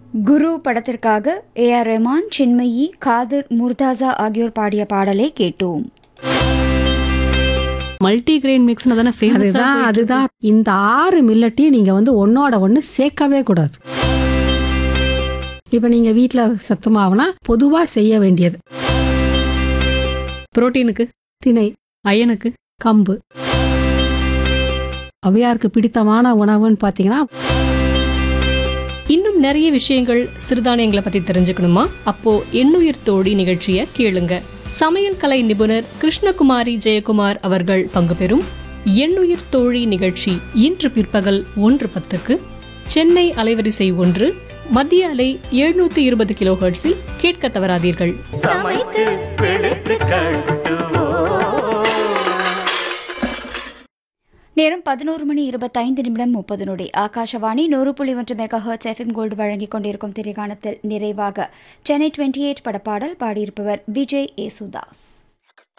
குரு படத்திற்காக A R Rahman Chinmayi Qadir Murtaza ஆகியோர் பாடிய பாடலை கேட்டோம் மல்டி கிரெயின் மிக்ஸ் தானே ஃபேமஸ் அதுதான் அதுதான் இந்த ஆறு மில்லட்டையும் நீங்க வந்து ஒன்னோட ஒண்ணு சேர்க்கவே கூடாது இப்ப நீங்க வீட்ல சத்து மாவுனா பொதுவா செய்ய வேண்டியது புரோட்டீனுக்கு திணை அயனுக்கு கம்பு அவையாருக்கு பிடித்தமான உணவுன்னு பாத்தீங்கன்னா இன்னும் நிறைய விஷயங்கள் சிறுதானியங்களை பத்தி தெரிஞ்சுக்கணுமா அப்போ எண்ணுயிர் தோழி நிகழ்ச்சியை கேளுங்க சமையல் கலை நிபுணர் கிருஷ்ணகுமாரி ஜெயக்குமார் அவர்கள் பங்கு பெறும் எண்ணுயிர் தோழி நிகழ்ச்சி இன்று பிற்பகல் ஒன்று பத்துக்கு சென்னை அலைவரிசை ஒன்று மத்திய அலை எழுநூத்தி இருபது கிலோ ஹெர்ட்ஸில் கேட்க தவறாதீர்கள் சமைத்து பிடித்து கட்டுவோம் நேரம் பதினோரு மணி இருபத்தைந்து நிமிடம் முப்பது நொடி ஆகாஷவாணி நூறு புள்ளி ஒன்று மெகா ஹர்ட்ஸ் எஃப்எம் கோல்டு வழங்கிக் கொண்டிருக்கும் திரைக்காணத்தில் நிறைவாக சென்னை டுவெண்ட்டி எயிட் படப்பாடல் பாடியிருப்பவர் விஜய் ஏசுதாஸ்